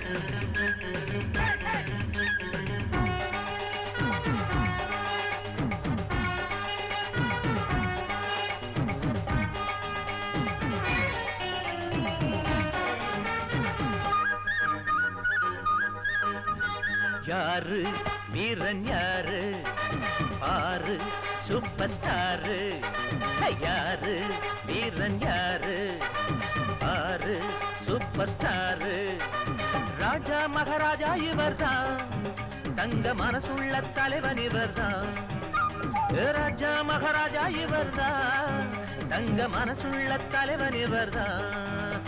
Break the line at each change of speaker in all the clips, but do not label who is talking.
யாரு வீரன் யாரு ஆறு சூப்பர் ஸ்டாரு யாரு வீரன் யாரு ஆறு சூப்பர் ஸ்டாரு ராஜா மகாராஜா இவர்தான் தங்க மனசுள்ள தலைவன் இவர்தான் ராஜா மகாராஜா இவர்தான் தங்க மனசுள்ள தலைவன் இவர்தான்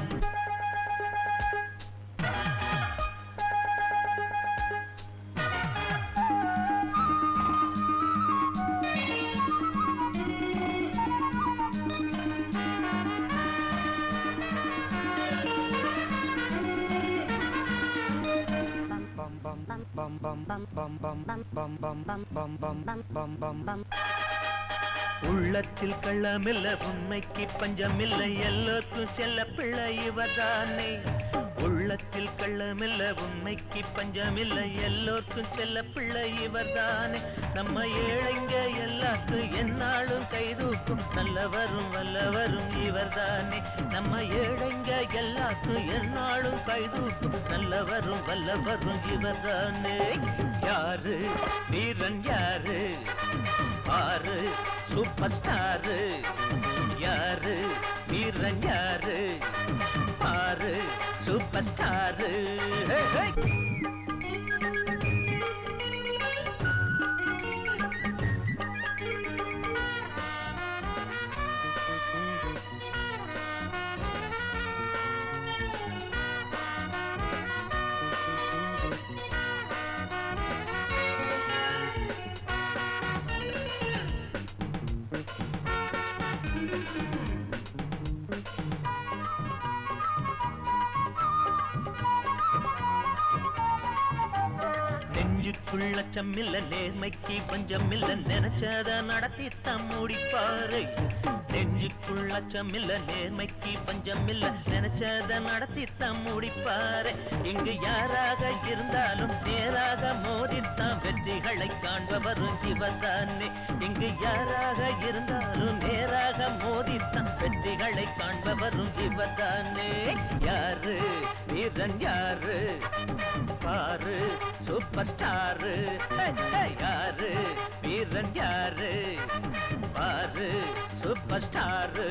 உள்ளத்தில் கள்ளமில்ல உண்மைக்கு பஞ்சமில்ல எல்லோருக்கும் செல்ல பிள்ளை இவர்தானே உள்ளத்தில் கள்ளமில்ல உண்மைக்கு பஞ்சமில்ல எல்லோருக்கும் செல்ல பிள்ளை இவர்தானே நம்ம ஏழைங்க எல்லாருக்கும் என்னாலும் கைதூக்கும் நல்லவரும் வல்லவரும் இவர்தானே நம்ம ஏழைங்க எல்லாருக்கும் என்னாலும் கைதூக்கும் நல்லவரும் வல்லவரும் இவர்தானே யாரு வீரன் யாரு ஆறு சூப்பர் ஸ்டாரு யாரு வீரன் யாரு ஆறு சூப்பர் ஸ்டாரு ஹே, ஹே. நெஞ்சுக்குள்ள சம்மில்ல நேர்மைக்கு பஞ்சமில்ல நினைச்சத நடத்தித்தான் முடிப்பாரு நெஞ்சுக்குள்ள சம்மில்ல நேர்மைக்கு பஞ்சமில்ல நினைச்சத நடத்தித்தான் முடிப்பாரு இங்கு யாராக இருந்தாலும் நேராக மோதித்தான் வெற்றிகளை காண்பவரும் இவர்தானே இங்கு யாராக இருந்தாலும் நேராக மோதித்தான் வெற்றிகளை காண்பவரும் இவர்தானே யாரு வீரன் யாரு பாரு சூப்பர் ஸ்டாரு யாரு வீரன் யாரு பாரு சூப்பர் ஸ்டாரு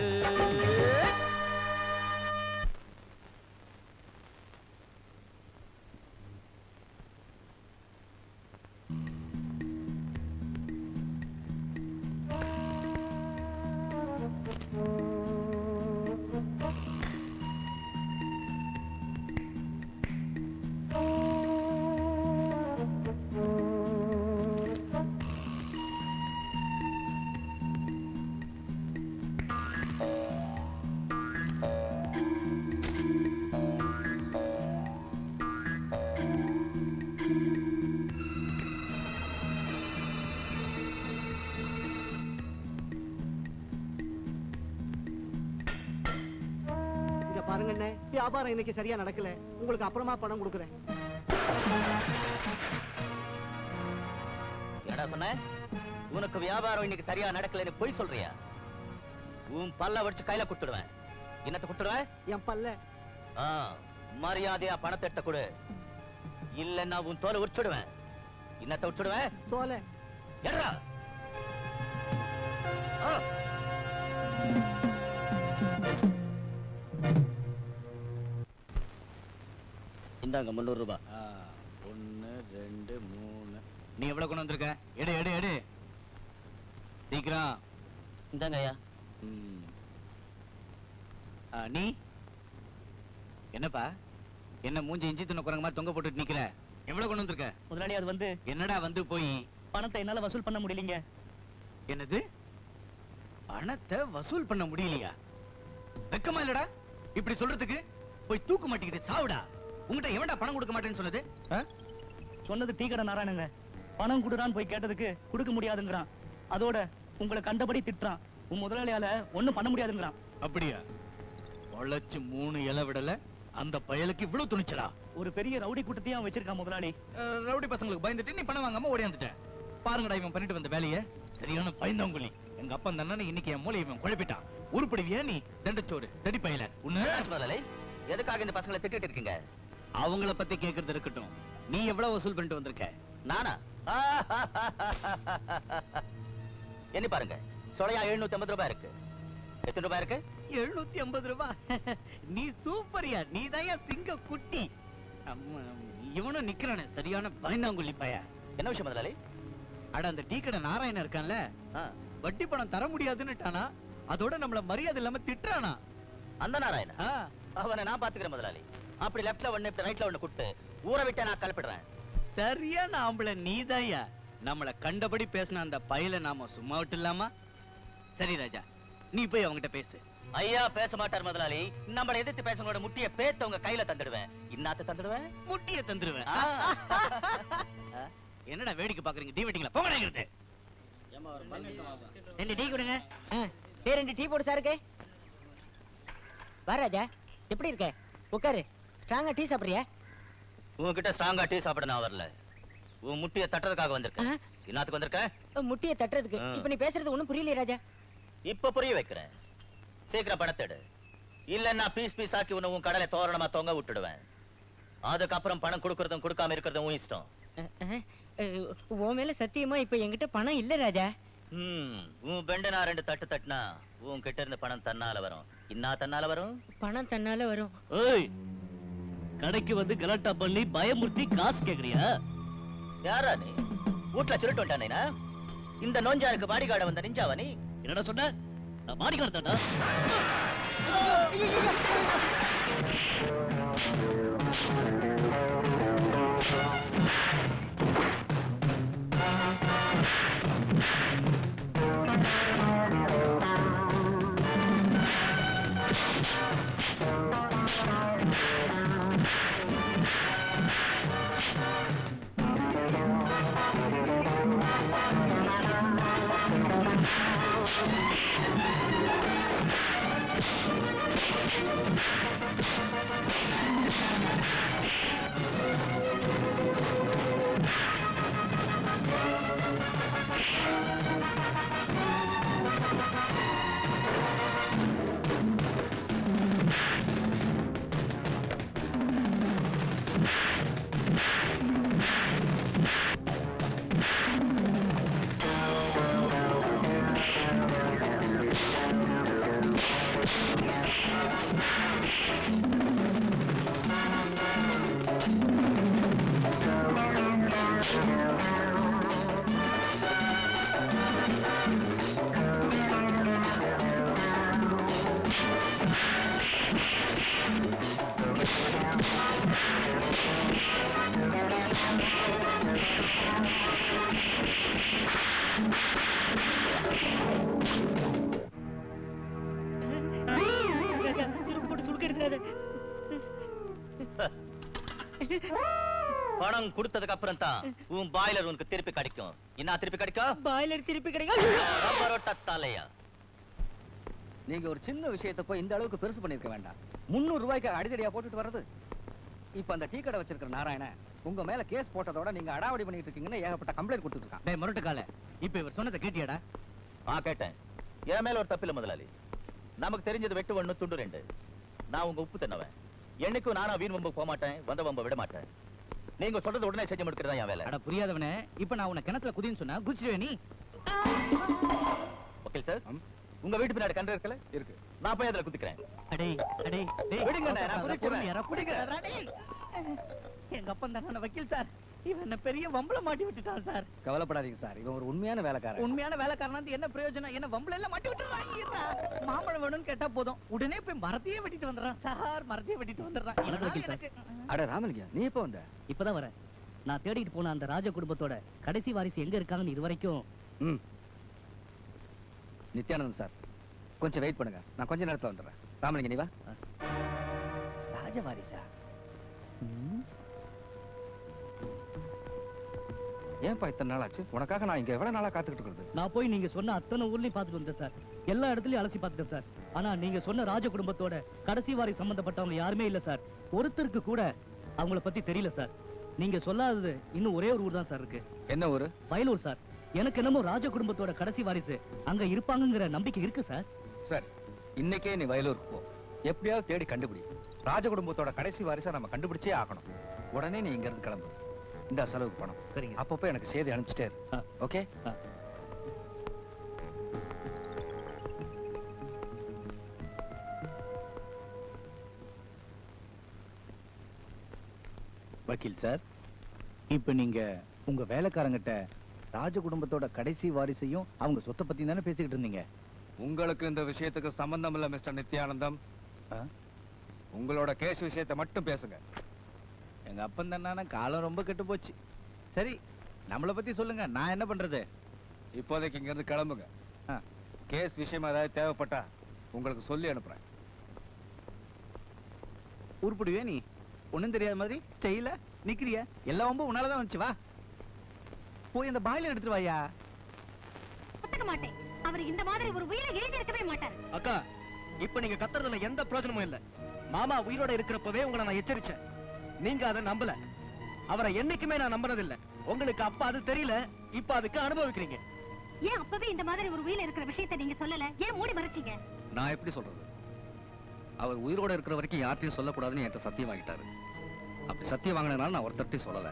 இங்க பாருங்க அண்ணே வியாபாரம் இன்னைக்கு சரியா நடக்கல உங்களுக்கு அப்புறமா பணம் கொடுக்குறேன்
என்னடா சொன்ன உனக்கு வியாபாரம் இன்னைக்கு சரியா நடக்கலைன்னு பொய் சொல்றியா உன் பல்ல வச்சு கையில குடுத்துடுவேன் என்னத்தை குடுத்துடுவேன்
என் பல்ல
ஆ, மரியாதையா பணத்தை எட்ட கொடு இல்லன்னா உன் தோலை உரிச்சுடுவேன் இன்னத்தை உரிச்சுடுவேன்
தோலை
எட்ரா ஆ. இந்தாங்க முந்நூறு ரூபாய்
ஒன்னு ரெண்டு மூணு நீ எவ்வளவு கொண்டு வந்திருக்க எடு எடு எடு சீக்கிரம்
இந்தாங்க ஐயா
ம். ஆ, நீ என்னப்பா என்ன மூஞ்சி இஞ்சி தின்ன குரங்கு மாதிரி தொங்க போட்டுட்டு நிக்கிற எவ்வளவு கொண்டு வந்திருக்க
முதலாளி அது வந்து
என்னடா வந்து போய்
பணத்தை என்னால வசூல் பண்ண முடியலீங்க
என்னது பணத்தை வசூல் பண்ண முடியலையா வெக்கமா இல்லடா இப்படி சொல்றதுக்கு போய் தூக்கு மாட்டிக்கிட்டு சாவுடா உங்ககிட்ட எவன்டா பணம் கொடுக்க மாட்டேன்னு சொன்னது ஆ?
சொன்னது டீ கடை நாராயணங்க பணம் குடுறான்னு போய் கேட்டதுக்கு கொடுக்க முடியாதுங்கிறான் அதோட உங்களை கண்டபடி திட்டுறான் உன் முதலாளியால ஒண்ணும் பண்ண முடியாதுங்கிறான்
அப்படியா உழைச்சு மூணு இலை விடல அந்த பயலுக்கு இவ்வளவு துணிச்சலா
ஒரு பெரிய ரவுடி கூட்டத்தையும் அவன் வச்சிருக்கான் முதலாளி
அஹ், ரவுடி பசங்களுக்கு பயந்துட்டு நீ பணம் வாங்காம ஓடியாந்துட்டேன் பாருங்கடா இவன் பண்ணிட்டு வந்த வேலைய சரியான பயந்தவங்குழி எங்க அப்பன் தானே இன்னைக்கு என் மூளை இவன் குழப்பிட்டான் உருப்படிவியா நீ தண்டச்சோடு தடி பயல உன்னு
முதலாளி எதுக்காக இந்த பசங்களை திட்டிட்டு இருக்கீங்க
அவங்கள பத்தி கேக்குறது இருக்கட்டும் நீ எவ்வளவு வசூல் பண்ணிட்டு வந்திருக்க
நானா எண்ணி பாருங்க சொலையா எழுநூத்தி ஐம்பது ரூபாய் இருக்கு எத்தனை ரூபாய் இருக்கு
எழுநூத்தி ஐம்பது ரூபாய் நீ சூப்பரியா நீ தான் சிங்க குட்டி அம்மா, இவனும் நிக்கிறானே சரியான பயந்தாங்குழி பய
என்ன விஷயம் முதலாளி
அட அந்த டீ கடை நாராயணன் இருக்கான்ல
ஆ,
வட்டி பணம் தர முடியாதுன்னுட்டானா அதோட நம்மள மரியாதை இல்லாம திட்டுறானா
அந்த நாராயணா
ஆ,
அவனை நான் பாத்துக்கிறேன் முதலாளி அப்படி லெஃப்ட்ல ஒண்ணு இப்படி ரைட்ல ஒண்ணு குட்டு ஊரை விட்டு நான் கலப்பிடுறேன்
சரியான ஆம்பளை நீதாயா நம்மள கண்டபடி பேசின அந்த பையல நாம சும்மா விட்டு இல்லாமா சரி ராஜா நீ போய் அவங்கிட்ட பேசு
ஐயா பேச மாட்டார் முதலாளி நம்மள எதிர்த்து பேசுறவங்களோட முட்டிய பேத்த உங்க கையில தந்துடுவேன் இன்னாத்த தந்துடுவேன்
முட்டிய தந்துருவேன்
ஆ.
என்னடா வேடிக்கை பாக்குறீங்க டீ வெட்டிங்களா போங்கடா இங்கிட்டு.
ரெண்டு டீ கொடுங்க சரி ரெண்டு டீ போடு சாருக்கு வா ராஜா எப்படி இருக்க உட்காரு ஸ்ட்ராங்கா டீ சாப்பிடுறியா
உன்கிட்ட ஸ்ட்ராங்கா டீ சாப்பிட நான் வரல உன் முட்டிய தட்டுறதுக்காக வந்திருக்கேன்
ஆ.
இன்னாத்துக்கு வந்திருக்கேன்
முட்டியை தட்டுறதுக்கு
ஆ.
இப்ப நீ பேசுறது ஒண்ணும் புரியலையே ராஜா
இப்ப புரிய வைக்கிறேன் சீக்கிரம் பணத்தை எடு இல்லன்னா பீஸ் பீஸ் ஆக்கி உன்னை உன் கடலை தோரணமா தொங்க விட்டுடுவேன் அதுக்கப்புறம் பணம் கொடுக்கறதும் கொடுக்காம இருக்கிறதும் உன் இஷ்டம்
அஹ், அஹ், அஹ், உன் மேல சத்தியமா இப்ப என்கிட்ட பணம் இல்ல ராஜா
ம், உன் பெண்ட நான் ரெண்டு தட்டு தட்டினா உன் கிட்ட இருந்து பணம் தன்னால வரும் இன்னா தன்னால வரும்
பணம் தன்னால வரும்
ஏய் கடைக்கு வந்து கலாட்டா பண்ணி பயமுறுத்தி காசு கேக்குறியா
யாரா நீ வீட்டுல திருட்டு வந்துட்டானேனா இந்த நோஞ்சானுக்கு பாடிகாட வந்த நெஞ்சாவா நீ
என்னடா சொன்ன நான் மாடிக்கார தாண்டா
ராஜா, சுருக்கு போட்டு சுருக்கு எடுத்துறாத
பணம் கொடுத்ததுக்கு அப்புறம் தான் உன் பாய்லர் உனக்கு திருப்பி கிடைக்கும் என்ன திருப்பி கிடைக்கும்
பாய்லர் திருப்பி கிடைக்கும்
ரப்பரோட்ட தலையா
நீங்க ஒரு சின்ன விஷயத்தை போய் இந்த அளவுக்கு பெருசு பண்ணிருக்க வேண்டாம் முந்நூறு ரூபாய்க்கு அடிதடியா போட்டுட்டு வர்றது இப்ப அந்த டீ கடை வச்சிருக்கிற நாராயணன் உங்க மேல கேஸ் போட்டதோட நீங்க அடாவடி பண்ணிட்டு இருக்கீங்கன்னு ஏகப்பட்ட கம்ப்ளைண்ட் கொடுத்துட்டு இருக்கான்
டேய் முரட்டுக்கால இப்ப இவர் சொன்னதை கேட்டியாடா
ஆ கேட்டேன் என் மேல ஒரு தப்பில்ல முதலாளி நமக்கு தெரிஞ்சது வெட்டு ஒண்ணு துண்டு ரெண்டு நான் உங்க உப்பு தின்னவன் என்னைக்கும் நானா வீண் வம்பு போக மாட்டேன் வந்த வம்ப விட மாட்டேன் நீங்க சொல்றது உடனே செஞ்சு முடிக்கிறதா என் வேலை
அட புரியாதவனே இப்ப நான் உன்னை கிணத்துல குதின்னு சொன்னா குதிச்சிடுவே நீ
வக்கீல் சார் உங்க வீட்டு பின்னாடி கண்டு இருக்கல இருக்கு நான் போய் அதுல குதிக்கிறேன்
அடே அடே டேய்
விடுங்கண்ணே, நான்
அவசரப்படாத,
குதிச்சிடுவேன்.
பொறுமையா, குதிக்கிறா, டேய். எங்க அப்பன் தானே வக்கீல் சார் இவன் என்ன பெரிய வம்பல மாட்டி விட்டுட்டான் சார்
கவலைப்படாதீங்க சார் இவன் ஒரு உண்மையான வேலைக்காரன்
உண்மையான வேலைக்காரனா இருந்து என்ன பிரயோஜனம் என்ன வம்பல எல்லாம் மாட்டி விட்டுறான் மாம்பழம் வேணும்னு கேட்டா போதும் உடனே போய் மரத்தையே வெட்டிட்டு வந்துடுறான் சார் மரத்தையே வெட்டிட்டு வந்துடுறான்
வணக்கம்
இதனால
வக்கீல் சார்.
எனக்கு
அட ராமலிங்கம் நீ எப்ப வந்த
இப்பதான் வரேன் நான் தேடிட்டு போன அந்த ராஜ குடும்பத்தோட கடைசி வாரிசு எங்க இருக்காங்கன்னு இது வரைக்கும்
ம் நித்யானந்தன் சார் கொஞ்சம் வெயிட் பண்ணுங்க நான் கொஞ்ச நேரத்துல வந்துடுறேன் ராமலிங்கம் நீ வா
ராஜவாரிசா
ஏன்பா இத்தனை நாள் ஆச்சு உனக்காக நான் இங்க எவ்வளவு நாளா காத்துக்கிட்டு இருக்கிறது
நான் போய் நீங்க சொன்ன அத்தனை ஊர்லயும் பார்த்துட்டு வந்தேன் சார் எல்லா இடத்துலயும் அலசி பார்த்துட்டேன் சார் ஆனா நீங்க சொன்ன ராஜ குடும்பத்தோட கடைசி வாரி சம்பந்தப்பட்டவங்க யாருமே இல்ல சார் ஒருத்தருக்கு கூட அவங்கள பத்தி தெரியல சார் நீங்க சொல்லாதது இன்னும் ஒரே ஒரு ஊர் தான் சார் இருக்கு
என்ன ஊரு
வயலூர் சார் எனக்கு என்னமோ ராஜ குடும்பத்தோட கடைசி வாரிசு அங்க இருப்பாங்கங்கிற நம்பிக்கை இருக்கு சார்
சரி இன்னைக்கே நீ வயலூருக்கு போ எப்படியாவது தேடி கண்டுபிடி ராஜ குடும்பத்தோட கடைசி வாரிசா நம்ம கண்டுபிடிச்சே ஆகணும் உடனே நீ இங்க இருந்து கிளம்பு இந்த செலவுக்கு பணம்
சரிங்க
அப்பப்போ எனக்கு செய்தி அனுப்பிச்சிட்டே இரு
ஆ.
ஓகே
ஆ.
வக்கீல் சார் இப்ப நீங்க உங்க வேலைக்காரங்கிட்ட ராஜ குடும்பத்தோட கடைசி வாரிசையும் அவங்க சொத்தை பத்தி தானே பேசிக்கிட்டு இருந்தீங்க
உங்களுக்கு இந்த விஷயத்துக்கு சம்பந்தம் இல்ல மிஸ்டர் நித்யானந்தம்
ஆ?
உங்களோட கேஸ் விஷயத்தை மட்டும் பேசுங்க
எங்க அப்பன் தானே காலம் ரொம்ப கெட்டு போச்சு சரி நம்மளை பத்தி சொல்லுங்க நான் என்ன பண்றது
இப்போதைக்கு இங்க இருந்து கிளம்புங்க
ஆ.
கேஸ் விஷயமா ஏதாவது தேவைப்பட்டா உங்களுக்கு சொல்லி அனுப்புறேன்
உருப்பிடுவே நீ ஒண்ணும் தெரியாத மாதிரி ஸ்டைல நிக்கிறிய எல்லா வம்பும் உன்னாலதான் வந்துச்சு வா போய் அந்த பாயில எடுத்துட்டு வாயா
ஒத்துக்க மாட்டேன் அவர் இந்த மாதிரி ஒரு உயிரை எழுதி இருக்கவே மாட்டார்
அக்கா இப்ப நீங்க கத்துறதுல எந்த பிரயோஜனமும் இல்ல மாமா உயிரோட இருக்கிறப்பவே உங்களை நான் எச்சரிச்சேன் நீங்க அதை நம்பல அவரை என்னைக்குமே நான் நம்பினது இல்ல உங்களுக்கு அப்ப அது தெரியல இப்ப அதுக்கு அனுபவிக்கிறீங்க
ஏன் அப்பவே இந்த மாதிரி ஒரு உயிர் இருக்கிற விஷயத்தை நீங்க சொல்லல ஏன் மூடி மறைச்சீங்க
நான் எப்படி சொல்றது அவர் உயிரோட இருக்கிற வரைக்கும் யார்ட்டையும் சொல்லக்கூடாதுன்னு என்கிட்ட சத்தியம் வாங்கிட்டாரு அப்படி சத்தியம் வாங்கினதுனால நான் ஒருத்தர்ட்டையும் சொல்லல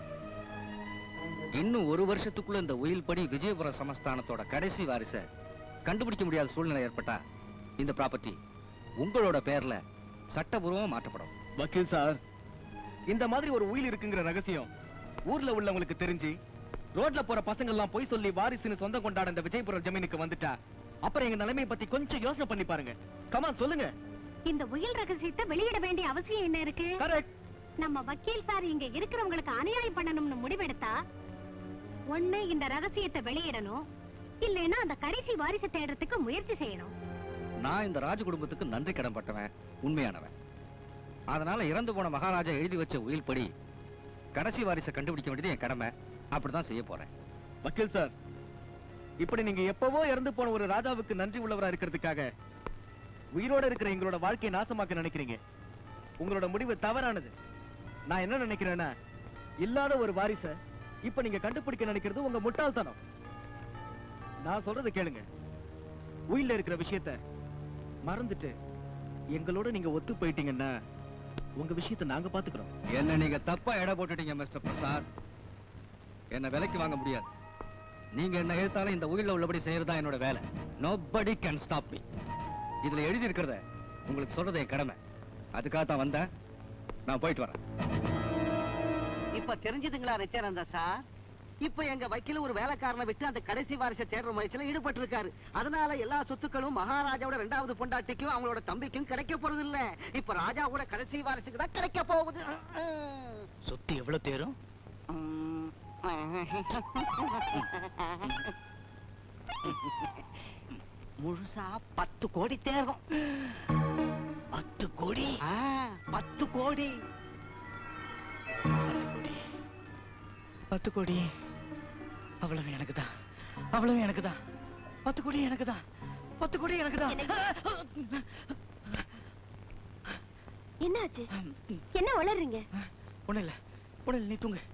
இன்னும் ஒரு வருஷத்துக்குள்ள இந்த உயில் படி விஜயபுரம் சமஸ்தானத்தோட கடைசி வாரிச கண்டுபிடிக்க முடியாத சூழ்நிலை ஏற்பட்டா இந்த ப்ராப்பர்ட்டி உங்களோட பேர்ல சட்டபூர்வமா மாற்றப்படும்
வக்கீல் சார் இந்த மாதிரி ஒரு உயில் இருக்குங்கிற ரகசியம் ஊர்ல உள்ளவங்களுக்கு தெரிஞ்சு ரோட்ல போற பசங்க எல்லாம் போய் சொல்லி வாரிசுன்னு சொந்தம் கொண்டாட இந்த விஜயபுரம் ஜமீனுக்கு வந்துட்டா அப்புறம் எங்க நிலைமையை பத்தி கொஞ்சம் யோசனை பண்ணி பாருங்க கமான் சொல்லுங்க
இந்த உயில் ரகசியத்தை வெளியிட வேண்டிய அவசியம் என்ன இருக்கு
கரெக்ட்
நம்ம வக்கீல் சார் இங்க இருக்கிறவங்களுக்கு அநியாயம் பண்ணணும்னு முடிவெடுத்தா ஒண்ணு இந்த ரகசியத்தை வெளியிடணும் இல்லைன்னா அந்த கடைசி வாரிசை தேடுறதுக்கு முயற்சி செய்யணும்
நான் இந்த ராஜ குடும்பத்துக்கு நன்றி கடன் பட்டவன் உண்மையானவன் அதனால இறந்து போன மகாராஜா எழுதி வச்ச உயில் படி கடைசி வாரிசை கண்டுபிடிக்க வேண்டியது என் கடமை அப்படிதான் செய்ய போறேன்
வக்கீல் சார் இப்படி நீங்க எப்பவோ இறந்து போன ஒரு ராஜாவுக்கு நன்றி உள்ளவரா இருக்கிறதுக்காக உயிரோட இருக்கிற எங்களோட வாழ்க்கையை நாசமாக்க நினைக்கிறீங்க உங்களோட முடிவு தவறானது நான் என்ன நினைக்கிறேன்னா இல்லாத ஒரு வாரிச இப்ப நீங்க கண்டுபிடிக்க நினைக்கிறது உங்க முட்டாள்தனம் நான் சொல்றது கேளுங்க உயில்ல இருக்கிற விஷயத்த மறந்துட்டு எங்களோட நீங்க ஒத்து போயிட்டீங்கன்னா உங்க விஷயத்தை நாங்க பாத்துக்கிறோம்
என்ன நீங்க தப்பா எடை போட்டுட்டீங்க மிஸ்டர் பிரசாத் என்ன விலைக்கு வாங்க முடியாது நீங்க என்ன எழுத்தாலும் இந்த உயிரில் உள்ளபடி செய்யறதா என்னோட வேலை நோபடி கேன் ஸ்டாப் மீ இதுல எழுதி இருக்கிறத உங்களுக்கு சொல்றது என் கடமை அதுக்காக தான் வந்தேன் நான் போயிட்டு வரேன்
இப்ப தெரிஞ்சதுங்களா நித்யானந்தா சார் இப்ப எங்க வக்கீல் ஒரு வேலைக்காரனை விட்டு அந்த கடைசி வாரிசை தேடுற முயற்சியில ஈடுபட்டு இருக்காரு அதனால எல்லா சொத்துக்களும் மகாராஜாவோட ரெண்டாவது பொண்டாட்டிக்கும் அவங்களோட தம்பிக்கும் கிடைக்க போறது இல்ல இப்ப ராஜாவோட கடைசி வாரிசுக்கு தான் கிடைக்க போகுது
சொத்து எவ்வளவு தேரும்
உம். முழுசா பத்து கோடி தேரும்
பத்து கோடி
ஆ, பத்து கோடி
பத்து கோடி அவ்வளவு எனக்கு தான் அவ்வளவு எனக்கு தான் பத்து கோடி எனக்கு தான் பத்து கோடி எனக்கு தான்
என்னாச்சு என்ன வளர்றீங்க
ஒண்ணு இல்ல ஒண்ணு இல்ல நீ தூங்கு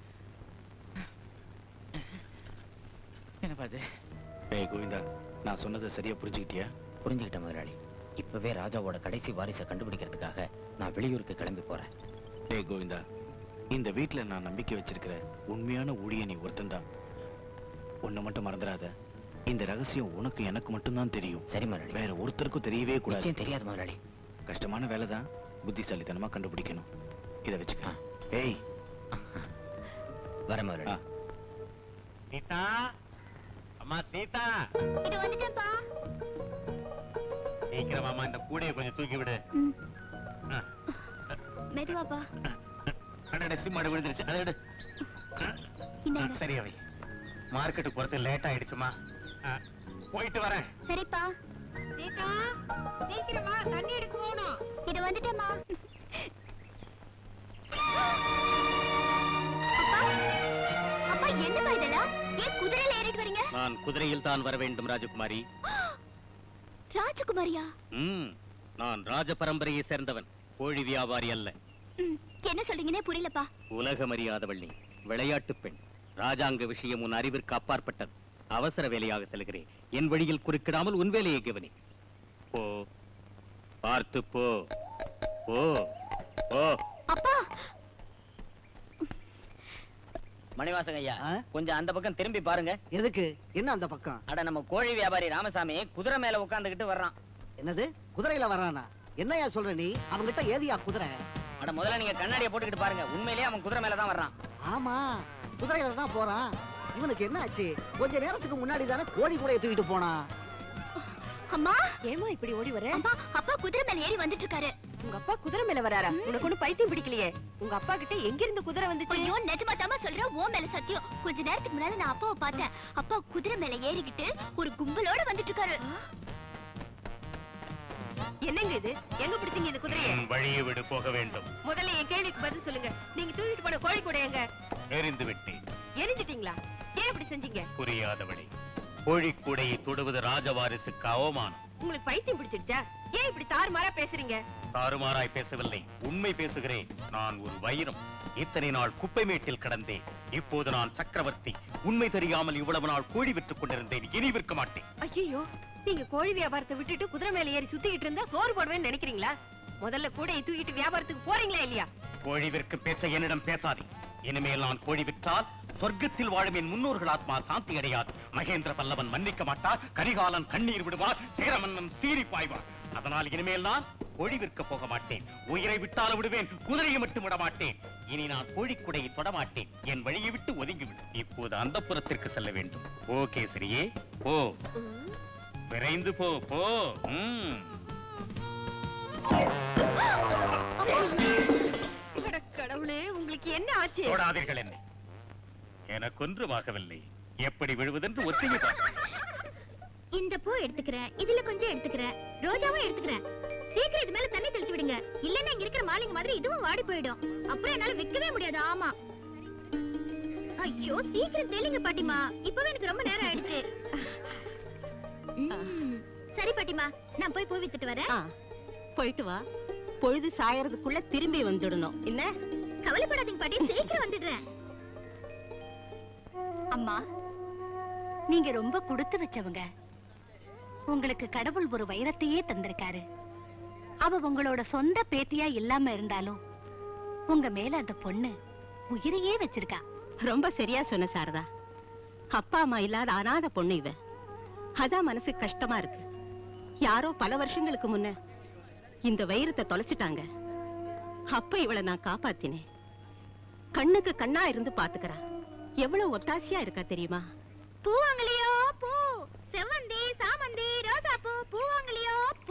என்ன பாது
ஏய் கோவிந்தா நான் சொன்னதை சரியா புரிஞ்சுக்கிட்டியா
புரிஞ்சுக்கிட்ட முதலாளி இப்பவே ராஜாவோட கடைசி வாரிசை கண்டுபிடிக்கிறதுக்காக நான் வெளியூருக்கு கிளம்பி போறேன்
டேய் கோவிந்தா இந்த வீட்ல நான் நம்பிக்கை வச்சிருக்கிற உண்மையான ஊழிய நீ ஒருத்தன்தான் உன்னை மட்டும் மறந்துடாத இந்த ரகசியம் உனக்கு எனக்கு மட்டும்தான் தெரியும்
சரி முதலாளி
வேற ஒருத்தருக்கும் தெரியவே கூடாது
நிச்சயம் தெரியாது முதலாளி
கஷ்டமான வேலை தான் புத்திசாலித்தனமா கண்டுபிடிக்கணும் இதை வச்சுக்க ஏய்
வர முதலாளி
ஆ.
சீதா அம்மா சீதா
இது வந்துட்டேன்ப்பா
சீக்கிரமாமா இந்த கூடையை கொஞ்சம் தூக்கி விடு
மெதுவாப்பா
அடடே சிம்மாடு விழுந்துருச்சு அதை விடு
இந்தாங்க
சரி அவை மார்க்கெட்டுக்கு போறது லேட் ஆயிடுச்சுமா ஆ, போயிட்டு வரேன்
சரிப்பா சீதா சீக்கிரமா தண்ணி எடுக்க போகணும் இது வந்துட்டேம்மா அப்பா அப்பா என்னப்பா இதெல்லாம் ஏன் குதிரையில ஏறிட்டு வரீங்க
நான் குதிரையில் தான் வர வேண்டும் ராஜகுமாரி
ராஜகுமாரியா
ம் நான் ராஜ பரம்பரையை சேர்ந்தவன் கோழி வியாபாரி அல்ல
ம், என்ன சொல்றீங்கன்னே புரியலப்பா
உலகம் அறியாதவள் நீ விளையாட்டு பெண் ராஜாங்க விஷயம் உன் அறிவிற்கு அப்பாற்பட்டது அவசர வேலையாக செல்கிறேன் என் வழியில் குறுக்கிடாமல் உன் வேலையை கவனி போ பார்த்து போ போ போ
அப்பா
மணிவாசன் ஐயா
ஆ?
கொஞ்சம் அந்த பக்கம் திரும்பி பாருங்க
எதுக்கு என்ன அந்த பக்கம்
அட நம்ம கோழி வியாபாரி ராமசாமி குதிரை மேல உட்கார்ந்துகிட்டு வர்றான்
என்னது குதிரையில வரானா என்னையா சொல்ற நீ அவங்கிட்ட ஏதியா குதிரை
அட முதல்ல நீங்க கண்ணாடியை போட்டுக்கிட்டு பாருங்க உண்மையிலேயே அவன் குதிரை மேல தான் வர்றான்
ஆமா குதிரையில தான் போறான் இவனுக்கு என்ன ஆச்சு கொஞ்ச நேரத்துக்கு முன்னாடி தானே கோழி கூடைய தூக்கிட்டு போனான்
அம்மா ஏமா இப்படி ஓடி வர அம்மா அப்பா குதிரை மேல ஏறி வந்துட்டு இருக்காரு
உங்க அப்பா குதிரை மேல வராரா உனக்கு ஒண்ணு பைத்தியம் பிடிக்கலையே உங்க அப்பா கிட்ட எங்க இருந்து குதிரை வந்துச்சு
ஐயோ நிஜமா தாமா சொல்றேன் ஓ மேல சத்தியம் கொஞ்ச நேரத்துக்கு முன்னால நான் அப்பாவை பார்த்தேன் அப்பா குதிரை மேல ஏறிக்கிட்டு ஒரு கும்பலோட வந்துட்டு இருக்காரு
என்னங்க இது எங்க பிடிச்சீங்க இந்த குதிரைய
வழியை விடு போக வேண்டும்
முதல்ல என் கேள்விக்கு பதில் சொல்லுங்க நீங்க தூக்கிட்டு போன கோழி கூட எங்க
எரிந்து விட்டேன்
எரிஞ்சிட்டீங்களா ஏன் இப்படி செஞ்சீங்க
புரியாதவளை கோழிக்கூடையை தொடுவது ராஜவாரிசுக்கு அவமானம்
உங்களுக்கு பைத்தியம் பிடிச்சிருச்சா ஏன் இப்படி தாறுமாறா பேசுறீங்க
தாறுமாறாய் பேசவில்லை உண்மை பேசுகிறேன் நான் ஒரு வைரம் இத்தனை நாள் குப்பை மேட்டில் கடந்தேன் இப்போது நான் சக்கரவர்த்தி உண்மை தெரியாமல் இவ்வளவு நாள் கோழி விற்றுக் கொண்டிருந்தேன் இனி விற்க மாட்டேன்
ஐயோ நீங்க கோழி வியாபாரத்தை விட்டுட்டு குதிரை மேல ஏறி சுத்திக்கிட்டு இருந்தா சோறு போடுவேன்னு நினைக்கிறீங்களா முதல்ல கூடையை தூக்கிட்டு வியாபாரத்துக்கு போறீங்களா இல்லையா
கோழி விற்கும் பேச்ச என்னிடம் பேசாதே இனிமேல் நான் கோழி விற்றால் சொர்க்கத்தில் வாழும் என் முன்னோர்கள் ஆத்மா சாந்தி அடையாது மகேந்திர பல்லவன் மன்னிக்க மாட்டார் கரிகாலன் கண்ணீர் விடுவார் சேரமன்னன் சீறி பாய்வார் அதனால் இனிமேல் நான் கோழி விற்க போக மாட்டேன் உயிரை விட்டால விடுவேன் குதிரையை மட்டும் விட மாட்டேன் இனி நான் கோழிக்குடையை தொட மாட்டேன் என் வழியை விட்டு ஒதுங்கிவிடு இப்போது அந்த புறத்திற்கு செல்ல வேண்டும் ஓ கேசரியே போ விரைந்து போ போ ம்.
அட கடவுளே உங்களுக்கு என்ன ஆச்சு
தொடாதீர்கள் என்னை எனக்கொன்றுமாகவில்லை எப்படி விழுவதென்று ஒத்திகை
இந்த பூ எடுத்துக்கிறேன் இதுல கொஞ்சம் எடுத்துக்கிறேன் ரோஜாவும் எடுத்துக்கிறேன் சீக்கிரம் இது மேல தண்ணி தெளிச்சு விடுங்க இல்லன்னா இங்க இருக்கிற மாலிங்க மாதிரி இதுவும் வாடி போயிடும் அப்புறம் என்னால விற்கவே முடியாது ஆமா ஐயோ சீக்கிரம் தெளிங்க பாட்டிமா இப்பவே எனக்கு ரொம்ப நேரம் ஆயிடுச்சு ம், சரி பாட்டிமா நான் போய் பூ வித்துட்டு வரேன்
போயிட்டு வா பொழுது சாயறதுக்குள்ள திரும்பி வந்துடணும் என்ன
கவலைப்படாதீங்க பாட்டி சீக்கிரம் வந்துடுறேன் அம்மா நீங்க ரொம்ப கொடுத்து வச்சவங்க உங்களுக்கு கடவுள் ஒரு வைரத்தையே தந்திருக்காரு அவ உங்களோட சொந்த பேத்தியா இல்லாம இருந்தாலும் உங்க மேல அந்த பொண்ணு உயிரையே வச்சிருக்கா
ரொம்ப சரியா சொன்ன சாரதா அப்பா அம்மா இல்லாத அனாதை பொண்ணு இவ அதான் மனசு கஷ்டமா இருக்கு யாரோ பல வருஷங்களுக்கு முன்ன இந்த வைரத்தை தொலைச்சிட்டாங்க அப்ப இவளை நான் காப்பாத்தினேன் கண்ணுக்கு கண்ணா இருந்து பாத்துக்கறா எவ்வளவு ஒத்தாசியா இருக்கா தெரியுமா
பூவாங்கலியோ பூ செவ்வந்தி சாமந்தி ரோசா பூ பூவாங்கலியோ பூ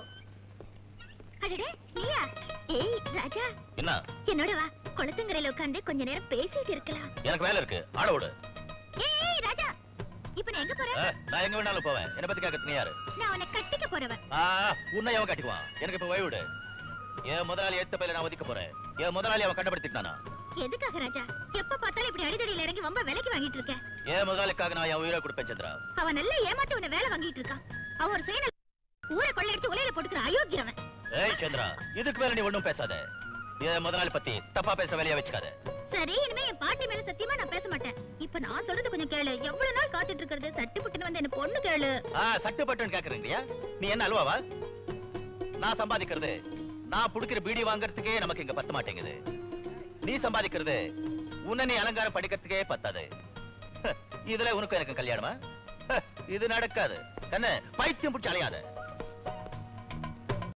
அடடே நீயா ஏய் ராஜா
என்ன
என்னோட வா குளத்துங்கரையில உட்கார்ந்து கொஞ்ச நேரம் பேசிட்டு இருக்கலாம்
எனக்கு வேலை இருக்கு ஆட விடு
ஏய் ஏய், ராஜா இப்ப நீ எங்க போற
ஆ, நான் எங்க வேணாலும் போவேன் என்ன பத்தி கேட்க நீ யாரு
நான் உன்னை கட்டிக்க போறவன்
ஆ, உன்னை அவன் கட்டிக்குவான் எனக்கு இப்ப வயவிடு என் முதலாளி ஏத்த பையில நான் ஒதுக்க போறேன் என் முதலாளி அவன் கண்டுபிடிச்சிட்டானா
எதுக்காக ராஜா எப்ப பார்த்தாலும் இப்படி அடிதடியில இறங்கி ரொம்ப விலைக்கு வாங்கிட்டு இருக்க
என் முதலாளிக்காக நான் என் உயிரை கொடுப்பேன் சந்திரா
அவன் நல்ல ஏமாத்தி உன்னை வேலை வாங்கிட்டு இருக்கான் அவன் ஒரு சுயநல ஊரை கொள்ளையடிச்சு உலையில போட்டுக்கிற அயோக்கியவன்
ஏய் சந்திரா இதுக்கு மேல நீ ஒண்ணும் பேசாத என் முதலாளி பத்தி தப்பா பேச வேலையா வச்சுக்காத
சரி இனிமே என் பாட்டி மேல சத்தியமா நான் பேச மாட்டேன் இப்ப நான் சொல்றது கொஞ்சம் கேளு எவ்வளவு நாள் காத்துட்டு இருக்கிறது சட்டு புட்டுன்னு வந்து என்ன பொண்ணு கேளு
ஆ சட்டு பட்டுன்னு கேக்குறீங்க நீ என்ன அல்வாவா நான் சம்பாதிக்கிறது நான் புடிக்கிற பீடி வாங்குறதுக்கே நமக்கு இங்க பத்த மாட்டேங்குது நீ சம்பாதிக்கிறது உன்னை நீ அலங்காரம் படிக்கிறதுக்கே பத்தாது ஹ, இதுல உனக்கு எனக்கு கல்யாணமா ஹ, இது நடக்காது கண்ணு பைத்தியம் பிடிச்சி அலையாத